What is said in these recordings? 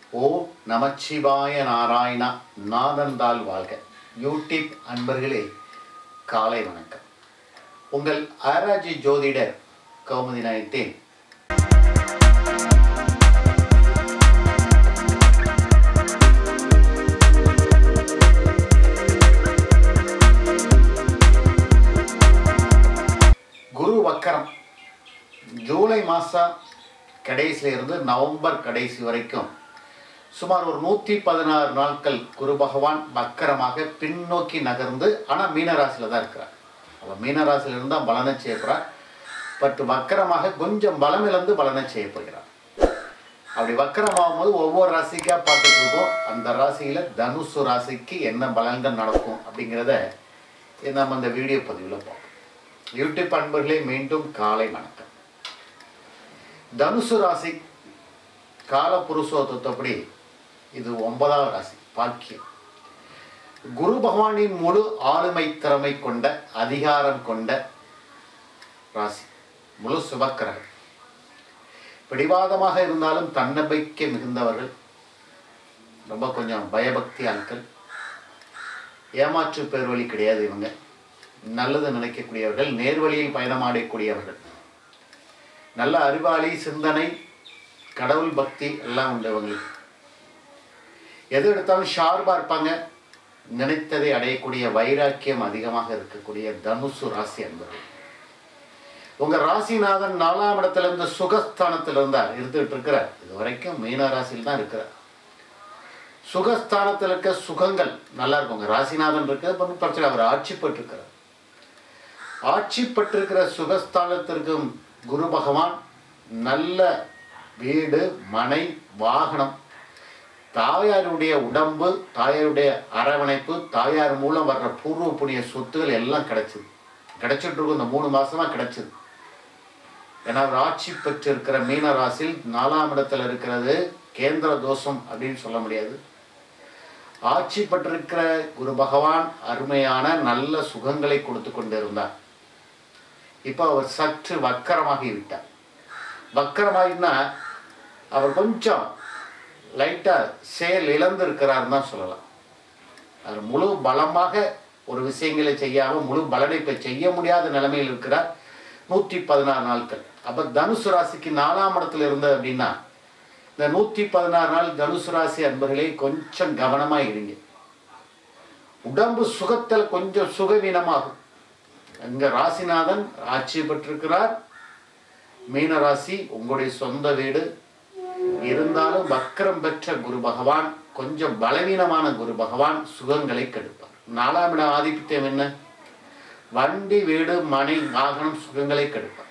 ஓ நமச்சிவாய நாராயணா நாதந்தால் வாழ்க யூடியூப் அன்பர்களே காலை வணக்கம் உங்கள் ஆராய்ச்சி ஜோதிடர் கௌமுதி நாயத்தேன் குரு வக்கரம் ஜூலை மாதம் கடைசியில இருந்து நவம்பர் கடைசி வரைக்கும் சுமார் ஒரு நூற்றி பதினாறு நாட்கள் குரு பகவான் வக்கரமாக பின்னோக்கி நகர்ந்து ஆனால் மீனராசியில் தான் இருக்கிறார் அவர் மீனராசியில் இருந்தால் பலனை செய்யப்படுறார் பட் வக்கரமாக கொஞ்சம் பலம் இழந்து பலனை செய்யப்படுகிறார் அப்படி வக்கரமாகும் போது ஒவ்வொரு ராசிக்காக பார்த்துட்டு இருக்கோம் அந்த ராசியில் தனுசு ராசிக்கு என்ன பலன்கள் நடக்கும் அப்படிங்கிறத நம்ம இந்த வீடியோ பதிவில் பார்ப்போம் யூடியூப் அன்பர்களே மீண்டும் காலை வணக்கம் தனுசு ராசி கால புருஷோத்தப்படி இது ஒன்பதாவது ராசி பாக்கியம் குரு பகவானின் முழு ஆளுமை திறமை கொண்ட அதிகாரம் கொண்ட ராசி முழு சுபக்கிரகம் பிடிவாதமாக இருந்தாலும் தன்னம்பிக்கை மிகுந்தவர்கள் ரொம்ப கொஞ்சம் பயபக்தி ஆட்கள் ஏமாற்று பேர்வழி கிடையாது இவங்க நல்லது நினைக்கக்கூடியவர்கள் நேர்வழியில் பயணமாடக்கூடியவர்கள் நல்ல அறிவாளி சிந்தனை கடவுள் பக்தி எல்லாம் உண்டு இவங்களுக்கு எது எடுத்தாலும் ஷார்பாக இருப்பாங்க நினைத்ததை அடையக்கூடிய வைராக்கியம் அதிகமாக இருக்கக்கூடிய தனுசு ராசி என்பது உங்க ராசிநாதன் நாலாம் இடத்துல இருந்து சுகஸ்தானத்தில் இருந்தார் இருந்துகிட்டு இருக்கிறார் இது வரைக்கும் மீன ராசியில் தான் இருக்கிறார் சுகஸ்தானத்தில் இருக்க சுகங்கள் நல்லா இருக்கும் உங்க ராசிநாதன் இருக்கு ஒன்றும் பிரச்சனை அவர் ஆட்சி பெற்றிருக்கிறார் ஆட்சி பெற்றிருக்கிற சுகஸ்தானத்திற்கும் குரு பகவான் நல்ல வீடு மனை வாகனம் தாயாருடைய உடம்பு தாயாருடைய அரவணைப்பு தாயார் மூலம் வர்ற பூர்வ புண்ணிய சொத்துகள் எல்லாம் கிடைச்சிது கிடைச்சிட்டு இருக்கும் இந்த மூணு மாசமா கிடைச்சிது ஏன்னா அவர் ஆட்சி பெற்றிருக்கிற மீன ராசியில் நாலாம் இடத்துல இருக்கிறது கேந்திர தோஷம் அப்படின்னு சொல்ல முடியாது ஆட்சி பெற்றிருக்கிற குரு பகவான் அருமையான நல்ல சுகங்களை கொடுத்து கொண்டிருந்தார் இப்போ அவர் சற்று வக்கரமாகி விட்டார் வக்கரமாகினா அவர் கொஞ்சம் லைட்டாக செயல் இழந்திருக்கிறாருன்னு தான் சொல்லலாம் அவர் முழு பலமாக ஒரு விஷயங்களை செய்யாமல் முழு பலனை இப்போ செய்ய முடியாத நிலைமையில் இருக்கிறார் நூற்றி பதினாறு நாட்கள் அப்போ தனுசு ராசிக்கு நாலாம் இடத்துல இருந்தது அப்படின்னா இந்த நூற்றி பதினாறு நாள் தனுசு ராசி அன்பர்களே கொஞ்சம் கவனமாக இருங்க உடம்பு சுகத்தில் கொஞ்சம் சுகவீனமாகும் அங்க ராசிநாதன் ஆட்சி பெற்றிருக்கிறார் மீன ராசி உங்களுடைய சொந்த வீடு இருந்தாலும் வக்கரம் பெற்ற குரு பகவான் கொஞ்சம் பலவீனமான குரு பகவான் சுகங்களை கெடுப்பார் நாலாம் இடம் ஆதிபத்தியம் என்ன வண்டி வீடு மனை வாகனம் சுகங்களை கெடுப்பார்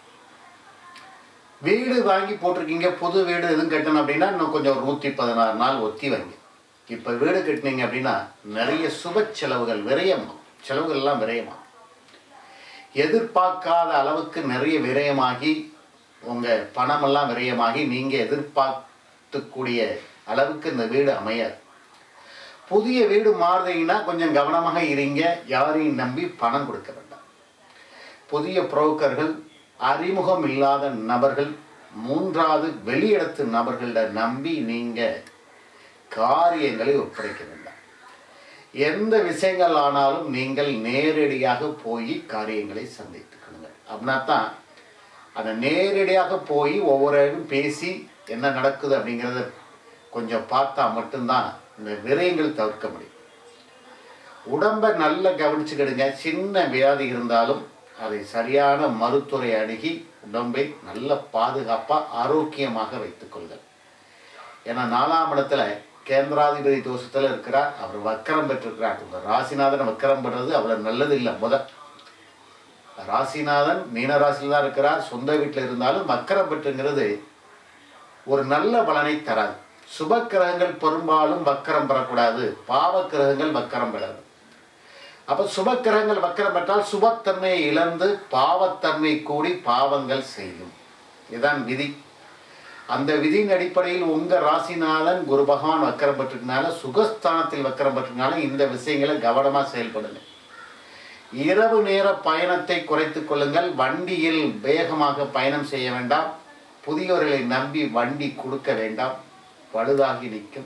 வீடு வாங்கி போட்டிருக்கீங்க புது வீடு எதுவும் கட்டணும் அப்படின்னா இன்னும் கொஞ்சம் ஒரு நூற்றி பதினாறு நாள் ஒத்தி வைங்க இப்போ வீடு கட்டினீங்க அப்படின்னா நிறைய சுப செலவுகள் விரயமாகும் செலவுகள் எல்லாம் விரயமாகும் எதிர்பார்க்காத அளவுக்கு நிறைய விரயமாகி உங்கள் பணமெல்லாம் விரயமாகி நீங்கள் எதிர்பார்க்கக்கூடிய அளவுக்கு இந்த வீடு அமையாது புதிய வீடு மாறுதீங்கன்னா கொஞ்சம் கவனமாக இருங்க யாரையும் நம்பி பணம் கொடுக்க வேண்டாம் புதிய புரோக்கர்கள் அறிமுகம் இல்லாத நபர்கள் மூன்றாவது வெளியிடத்து நபர்களிட நம்பி நீங்கள் காரியங்களை ஒப்படைக்க வேண்டாம் எந்த விஷயங்கள் ஆனாலும் நீங்கள் நேரடியாக போய் காரியங்களை சந்தித்துக்கணுங்க அப்படின்னா தான் அந்த நேரடியாக போய் ஒவ்வொரு பேசி என்ன நடக்குது அப்படிங்கிறத கொஞ்சம் பார்த்தா மட்டும்தான் இந்த விரயங்கள் தவிர்க்க முடியும் உடம்பை நல்லா கவனிச்சுக்கிடுங்க சின்ன வியாதி இருந்தாலும் அதை சரியான மருத்துவரை அணுகி உடம்பை நல்ல பாதுகாப்பாக ஆரோக்கியமாக வைத்துக்கொள்ளுங்கள் ஏன்னா நாலாம் இடத்துல கேந்திராதிபதி தோஷத்தில் இருக்கிறார் அவர் வக்கரம் பெற்றிருக்கிறார் உங்கள் ராசிநாதன் வக்கரம் பெறுறது அவ்வளோ நல்லது இல்லை முத ராசிநாதன் மீனராசியில் தான் இருக்கிறார் சொந்த வீட்டில் இருந்தாலும் வக்கரம் பெற்றுங்கிறது ஒரு நல்ல பலனை தராது சுப கிரகங்கள் பெரும்பாலும் வக்கரம் பெறக்கூடாது பாவ கிரகங்கள் வக்கரம் பெறாது அப்போ சுப கிரகங்கள் வக்கரம் பெற்றால் சுபத்தன்மையை இழந்து பாவத்தன்மை கூடி பாவங்கள் செய்யும் இதுதான் விதி அந்த விதியின் அடிப்படையில் உங்க ராசிநாதன் குரு பகவான் வக்கரம் பெற்றிருக்கனால சுகஸ்தானத்தில் வக்கரம் பெற்றிருக்கனால இந்த விஷயங்களை கவனமாக செயல்படுங்க இரவு நேர பயணத்தை குறைத்துக் கொள்ளுங்கள் வண்டியில் வேகமாக பயணம் செய்ய வேண்டாம் புதியவர்களை நம்பி வண்டி கொடுக்க வேண்டாம் பழுதாகி நிற்கும்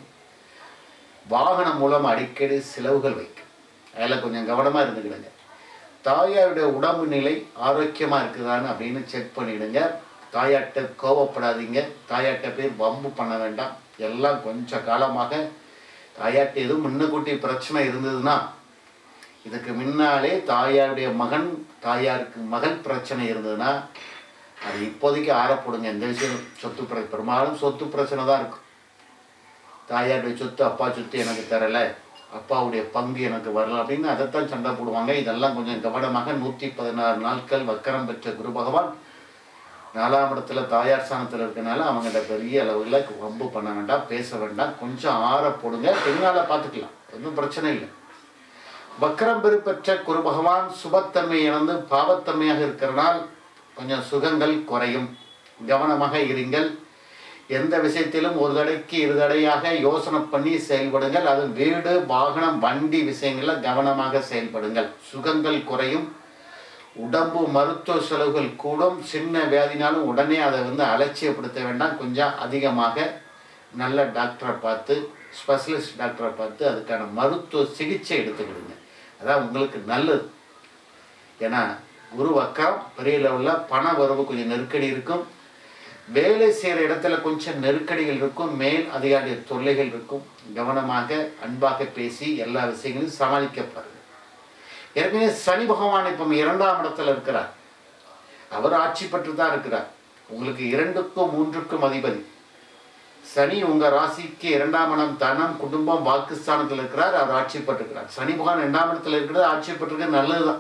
வாகனம் மூலம் அடிக்கடி செலவுகள் வைக்கும் அதில் கொஞ்சம் கவனமாக இருந்துக்கிடுங்க தாயாருடைய உடம்பு நிலை ஆரோக்கியமாக இருக்குதான்னு அப்படின்னு செக் பண்ணிடுங்க தாயாட்ட கோவப்படாதீங்க தாயாட்ட போய் வம்பு பண்ண வேண்டாம் எல்லாம் கொஞ்ச காலமாக தாயாட்ட எதுவும் முன்னக்கூட்டி பிரச்சனை இருந்ததுன்னா இதுக்கு முன்னாலே தாயாருடைய மகன் தாயாருக்கு மகள் பிரச்சனை இருந்ததுன்னா அது இப்போதைக்கு ஆறப்படுங்க எந்த விஷயம் சொத்து பிர பெரும்பாலும் சொத்து பிரச்சனை தான் இருக்கும் தாயாருடைய சொத்து அப்பா சொத்து எனக்கு தரலை அப்பாவுடைய பங்கு எனக்கு வரல அப்படின்னு அதைத்தான் சண்டை போடுவாங்க இதெல்லாம் கொஞ்சம் கவனமாக நூற்றி பதினாறு நாட்கள் வக்கரம் பெற்ற குரு பகவான் நாலாம் இடத்துல தாயார் ஸ்தானத்தில் இருக்கனால அவங்கள்ட்ட பெரிய அளவில் வம்பு பண்ண வேண்டாம் பேச வேண்டாம் கொஞ்சம் ஆற போடுங்க பின்னால் பார்த்துக்கலாம் ஒன்றும் பிரச்சனை இல்லை வக்கரம் பெருப்பெற்ற குரு பகவான் சுபத்தன்மை இழந்து பாவத்தன்மையாக இருக்கிறனால் கொஞ்சம் சுகங்கள் குறையும் கவனமாக இருங்கள் எந்த விஷயத்திலும் ஒரு தடைக்கு இரு தடையாக யோசனை பண்ணி செயல்படுங்கள் அது வீடு வாகனம் வண்டி விஷயங்களில் கவனமாக செயல்படுங்கள் சுகங்கள் குறையும் உடம்பு மருத்துவ செலவுகள் கூடும் சின்ன வியாதினாலும் உடனே அதை வந்து அலட்சியப்படுத்த வேண்டாம் கொஞ்சம் அதிகமாக நல்ல டாக்டரை பார்த்து ஸ்பெஷலிஸ்ட் டாக்டரை பார்த்து அதுக்கான மருத்துவ சிகிச்சை எடுத்துக்கிடுங்க அதான் உங்களுக்கு நல்லது ஏன்னா குரு வக்கரம் பெரிய லெவலில் பண வரவு கொஞ்சம் நெருக்கடி இருக்கும் வேலை செய்கிற இடத்துல கொஞ்சம் நெருக்கடிகள் இருக்கும் மேல் அதிகாரி தொல்லைகள் இருக்கும் கவனமாக அன்பாக பேசி எல்லா விஷயங்களையும் சமாளிக்க பாருங்க ஏற்கனவே சனி பகவான் இப்போ இரண்டாம் இடத்துல இருக்கிறார் அவர் ஆட்சி பெற்று தான் இருக்கிறார் உங்களுக்கு இரண்டுக்கும் மூன்றுக்கும் அதிபதி சனி உங்க ராசிக்கு இரண்டாம் இடம் தனம் குடும்பம் வாக்குஸ்தானத்தில் இருக்கிறார் அவர் ஆட்சி பெற்றிருக்கிறார் சனி பகவான் இரண்டாம் இடத்துல இருக்கிறது ஆட்சி பெற்றிருக்கிறது நல்லதுதான்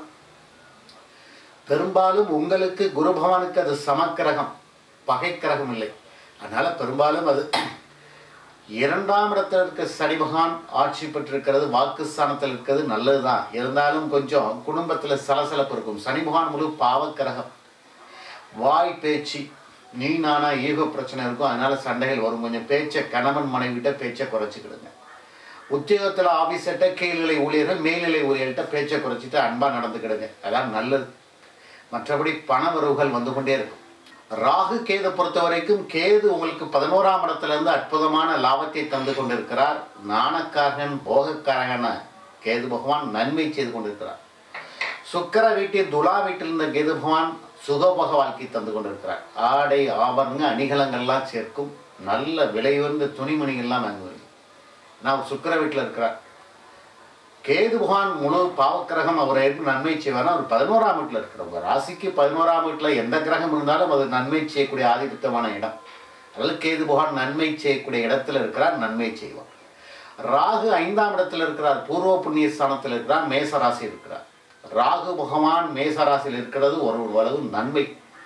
பெரும்பாலும் உங்களுக்கு குரு பகவானுக்கு அது சமக்கிரகம் பகை கிரகம் இல்லை அதனால பெரும்பாலும் அது இரண்டாம் இடத்துல இருக்க சனி பகவான் ஆட்சி பெற்றிருக்கிறது வாக்குஸ்தானத்தில் இருக்கிறது நல்லதுதான் இருந்தாலும் கொஞ்சம் குடும்பத்தில் சலசலப்பு இருக்கும் சனி பகவான் முழு பாவக்கிரகம் வாய் பேச்சு நீ நானா ஈகோ பிரச்சனை இருக்கும் அதனால சண்டைகள் வரும் கொஞ்சம் பேச்சை கணவன் மனைவிட்ட பேச்சை குறைச்சிக்கிடுங்க உத்தியோகத்தில் ஆஃபீஸர்கிட்ட கீழ்நிலை ஊழியர்கள் மேல்நிலை ஊழியர்கிட்ட பேச்சை குறைச்சிட்டு அன்பாக நடந்துக்கிடுங்க அதான் நல்லது மற்றபடி பண வரவுகள் வந்து கொண்டே இருக்கும் ராகு கேது பொறுத்த வரைக்கும் கேது உங்களுக்கு பதினோராம் இடத்துல இருந்து அற்புதமான லாபத்தை தந்து கொண்டிருக்கிறார் நாணக்காரகன் போகக்காரகன கேது பகவான் நன்மை செய்து கொண்டிருக்கிறார் சுக்கர வீட்டில் துலா வீட்டில் இருந்த கேது பகவான் சுகபோக வாழ்க்கை தந்து கொண்டிருக்கிறார் ஆடை ஆபரணங்க அணிகலங்கள்லாம் சேர்க்கும் நல்ல விலையுயர்ந்த துணிமணிகள்லாம் வாங்குவீங்க நான் சுக்கர வீட்டில் இருக்கிறார் கேது பகவான் முழு பாவக்கிரகம் அவரை எப்படி நன்மை செய்வார்னா அவர் பதினோராம் வீட்டில் இருக்கிற உங்கள் ராசிக்கு பதினோராம் வீட்டில் எந்த கிரகம் இருந்தாலும் அது நன்மை செய்யக்கூடிய ஆதிபத்தமான இடம் அதனால கேது பகவான் நன்மை செய்யக்கூடிய இடத்துல இருக்கிறார் நன்மை செய்வார் ராகு ஐந்தாம் இடத்துல இருக்கிறார் பூர்வ புண்ணிய ஸ்தானத்தில் இருக்கிறார் மேச ராசி இருக்கிறார் ராகு பகவான் மேச ராசியில் இருக்கிறது ஒரு அளவு நன்மை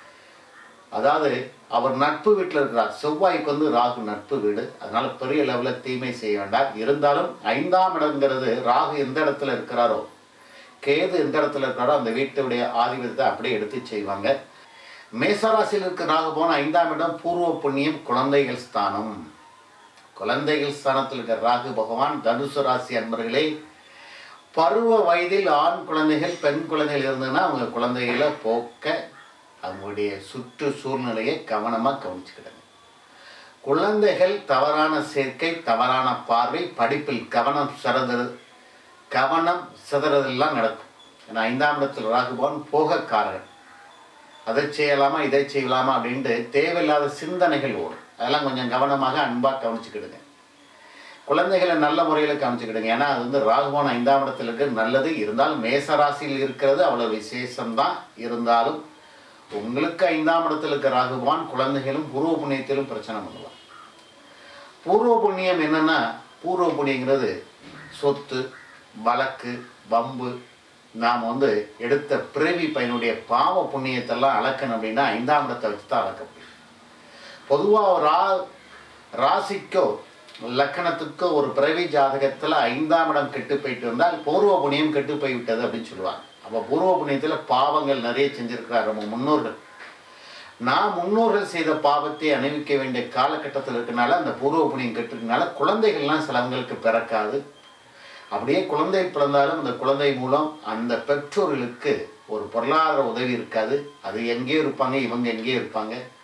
அதாவது அவர் நட்பு வீட்டில் இருக்கிறார் செவ்வாய்க்கு வந்து ராகு நட்பு வீடு அதனால பெரிய லெவலில் தீமை செய்ய வேண்டாம் இருந்தாலும் ஐந்தாம் இடங்கிறது ராகு எந்த இடத்துல இருக்கிறாரோ கேது எந்த இடத்துல இருக்கிறாரோ அந்த வீட்டுடைய ஆதிபத்தை அப்படியே எடுத்து செய்வாங்க மேசராசியில் இருக்க ராகு போன ஐந்தாம் இடம் பூர்வ புண்ணியம் குழந்தைகள் ஸ்தானம் குழந்தைகள் ஸ்தானத்தில் இருக்கிற ராகு பகவான் தனுசு ராசி அன்பர்களே பருவ வயதில் ஆண் குழந்தைகள் பெண் குழந்தைகள் இருந்ததுன்னா அவங்க குழந்தைகளை போக்க அவங்களுடைய சுற்று சூழ்நிலையை கவனமாக கவனிச்சுக்கிடுங்க குழந்தைகள் தவறான சேர்க்கை தவறான பார்வை படிப்பில் கவனம் சிறந்தது கவனம் சிதறதெல்லாம் நடக்கும் ஏன்னா ஐந்தாம் இடத்தில் ராகுபவன் போகக்காரர்கள் அதை செய்யலாமா இதை செய்யலாமா அப்படின்ட்டு தேவையில்லாத சிந்தனைகள் ஓடும் அதெல்லாம் கொஞ்சம் கவனமாக அன்பாக கவனிச்சுக்கிடுங்க குழந்தைகளை நல்ல முறையில் கவனிச்சுக்கிடுங்க ஏன்னா அது வந்து ராகுபவன் ஐந்தாம் இடத்துல இருக்கிறது நல்லது இருந்தாலும் மேச ராசியில் இருக்கிறது அவ்வளோ விசேஷம்தான் இருந்தாலும் உங்களுக்கு ஐந்தாம் இடத்துல இருக்க ராகுவான் குழந்தைகளும் பூர்வ புண்ணியத்திலும் பிரச்சனை பண்ணுவான் பூர்வ புண்ணியம் என்னன்னா பூர்வ புண்ணியங்கிறது சொத்து வழக்கு வம்பு நாம் வந்து எடுத்த பிறவி பையனுடைய பாவ புண்ணியத்தெல்லாம் அளக்கணும் அப்படின்னா ஐந்தாம் இடத்தை வச்சு தான் அளக்க முடியும் பொதுவாக ரா ராசிக்கோ லக்கணத்துக்கோ ஒரு பிறவி ஜாதகத்தில் ஐந்தாம் இடம் கெட்டு போயிட்டு இருந்தால் பூர்வ புண்ணியம் கெட்டு போய்விட்டது அப்படின்னு சொல்லுவாங்க அப்போ பூர்வ புண்ணியத்தில் பாவங்கள் நிறைய செஞ்சிருக்கிறார் நம்ம முன்னோர்கள் நான் முன்னோர்கள் செய்த பாவத்தை அணிவிக்க வேண்டிய காலகட்டத்தில் இருக்கனால அந்த பூர்வ புண்ணியம் கெட்டிருக்கனால குழந்தைகள்லாம் சிலவங்களுக்கு பிறக்காது அப்படியே குழந்தை பிறந்தாலும் அந்த குழந்தை மூலம் அந்த பெற்றோர்களுக்கு ஒரு பொருளாதார உதவி இருக்காது அது எங்கேயோ இருப்பாங்க இவங்க எங்கேயோ இருப்பாங்க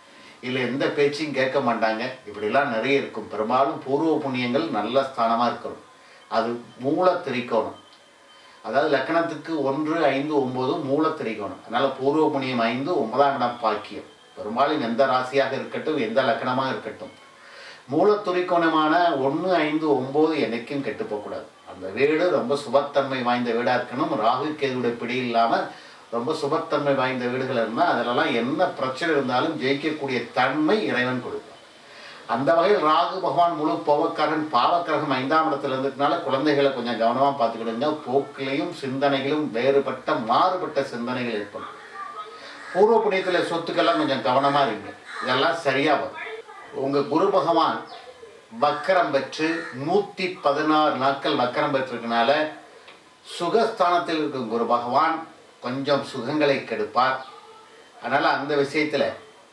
இல்லை எந்த பேச்சையும் கேட்க மாட்டாங்க இப்படிலாம் நிறைய இருக்கும் பெரும்பாலும் பூர்வ புண்ணியங்கள் நல்ல ஸ்தானமாக இருக்கணும் அது மூல திரிக்கோணம் அதாவது லக்கணத்துக்கு ஒன்று ஐந்து ஒம்பது மூல திரிக்கோணம் அதனால் பூர்வ புண்ணியம் ஐந்து ஒன்பதாம் இடம் பாக்கியம் பெரும்பாலும் எந்த ராசியாக இருக்கட்டும் எந்த லக்கணமாக இருக்கட்டும் மூல துரிக்கோணமான ஒன்று ஐந்து ஒம்பது என்னைக்கும் கெட்டு போகக்கூடாது அந்த வீடு ரொம்ப சுபத்தன்மை வாய்ந்த வீடாக இருக்கணும் ராகு கேதுடைய பிடி இல்லாமல் ரொம்ப சுபத்தன்மை வாய்ந்த வீடுகள் இருந்தால் அதிலெல்லாம் என்ன பிரச்சனை இருந்தாலும் ஜெயிக்கக்கூடிய தன்மை இறைவன் கொடுப்பான் அந்த வகையில் ராகு பகவான் முழு போவக்காரன் பாவக்கிரகம் ஐந்தாம் இடத்துல இருந்ததுனால குழந்தைகளை கொஞ்சம் கவனமாக பார்த்துக்கிடுங்க போக்கிலையும் சிந்தனைகளும் வேறுபட்ட மாறுபட்ட சிந்தனைகள் ஏற்படும் பூர்வ புண்ணியத்தில் சொத்துக்கெல்லாம் கொஞ்சம் கவனமாக இருங்க இதெல்லாம் சரியாக வரும் உங்கள் குரு பகவான் வக்கரம் பெற்று நூற்றி பதினாறு நாட்கள் வக்கரம் பெற்றிருக்கனால சுகஸ்தானத்தில் இருக்கும் குரு பகவான் கொஞ்சம் சுகங்களை கெடுப்பார் அதனால் அந்த விஷயத்தில்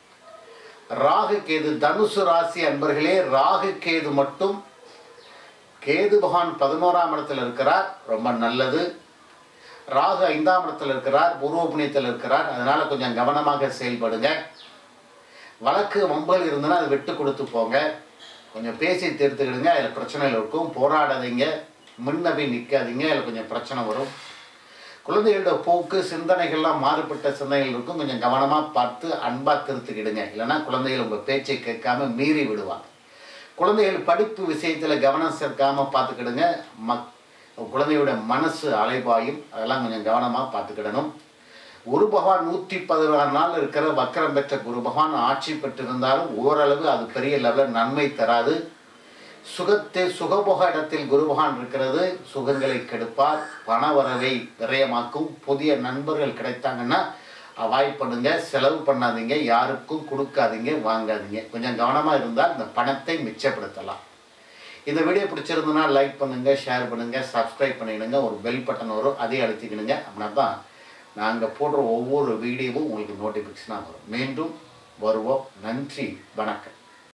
ராகு கேது தனுசு ராசி அன்பர்களே ராகு கேது மட்டும் கேது பகவான் பதினோராம் இடத்துல இருக்கிறார் ரொம்ப நல்லது ராகு ஐந்தாம் இடத்துல இருக்கிறார் பூர்வ புண்ணியத்தில் இருக்கிறார் அதனால் கொஞ்சம் கவனமாக செயல்படுங்க வழக்கு வம்பல் இருந்ததுன்னா அதை விட்டு கொடுத்து போங்க கொஞ்சம் பேசி தீர்த்துக்கிடுங்க அதில் பிரச்சனைகள் இருக்கும் போராடாதீங்க முன்ன போய் நிற்காதீங்க அதில் கொஞ்சம் பிரச்சனை வரும் குழந்தைகளோட போக்கு சிந்தனைகள்லாம் மாறுபட்ட சிந்தனைகள் இருக்கும் கொஞ்சம் கவனமாக பார்த்து அன்பாக திருத்துக்கிடுங்க இல்லைன்னா குழந்தைகள் உங்கள் பேச்சை கேட்காம மீறி விடுவாங்க குழந்தைகள் படிப்பு விஷயத்தில் கவனம் சேர்க்காம பார்த்துக்கிடுங்க மக் குழந்தையோட மனசு அலைபாயும் அதெல்லாம் கொஞ்சம் கவனமாக பார்த்துக்கிடணும் குரு பகவான் நூற்றி பதினாறு நாள் இருக்கிற வக்கரம் பெற்ற குரு பகவான் ஆட்சி பெற்றிருந்தாலும் ஓரளவு அது பெரிய லெவலில் நன்மை தராது சுகத்தை சுகபோக இடத்தில் குரு பகவான் இருக்கிறது சுகங்களை கெடுப்பார் பண வரவை விரயமாக்கும் புதிய நண்பர்கள் கிடைத்தாங்கன்னா அவாய்ட் பண்ணுங்க செலவு பண்ணாதீங்க யாருக்கும் கொடுக்காதீங்க வாங்காதீங்க கொஞ்சம் கவனமாக இருந்தால் இந்த பணத்தை மிச்சப்படுத்தலாம் இந்த வீடியோ பிடிச்சிருந்ததுன்னா லைக் பண்ணுங்கள் ஷேர் பண்ணுங்கள் சப்ஸ்கிரைப் பண்ணிடுங்க ஒரு பெல் பட்டன் வரும் அதையும் அழுத்திக்கிடுங்க அப்படின்னா தான் நாங்கள் போடுற ஒவ்வொரு வீடியோவும் உங்களுக்கு நோட்டிஃபிகேஷனாக வரும் மீண்டும் வருவோம் நன்றி வணக்கம்